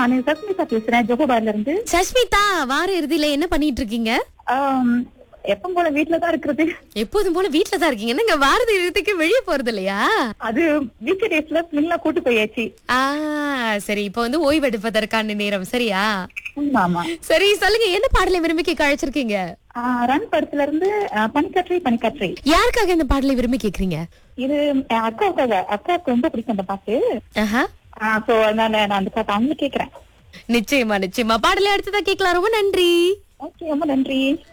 நானு சஸ்மிதா பேசுறேன் ஜோகோபார்ல இருந்து சஷ்மிதா வார இறுதியில என்ன பண்ணிட்டு இருக்கீங்க ஆம், எப்பவும் போல வீட்ல தான் இருக்கிறது எப்போதும் போல வீட்ல தான் இருக்கீங்க என்னங்க வார இறுதிக்கு வெளியே போறது இல்லையா அது வீக் டேஸ்ல பிள்ளைங்கள கூட்டு போயாச்சு ஆ சரி இப்போ வந்து ஓய்வெடுப்பதற்கான நேரம் சரியா ம், ஆமா சரி சொல்லுங்க என்ன பாடலை விரும்பி கேட்க அழைச்சிருக்கீங்க ஆ, ரன் படத்துல இருந்து ஆ, பனிக்காற்றை பனிக்காற்றை யாருக்காக இந்த பாடலை விரும்பி கேக்குறீங்க இது என் அக்காவுக்காக அக்காவுக்கு ரொம்ப பிடிக்கும் அந்த பாட்டு ஆஹா சோ அதனால நான் அந்த பாட்டு அவங்க கேக்குறேன் நிச்சயமா நிச்சயமா பாடலை அடுத்ததா கேட்கலாம் ரொம்ப நன்றி ஓகே ரொம்ப நன்றி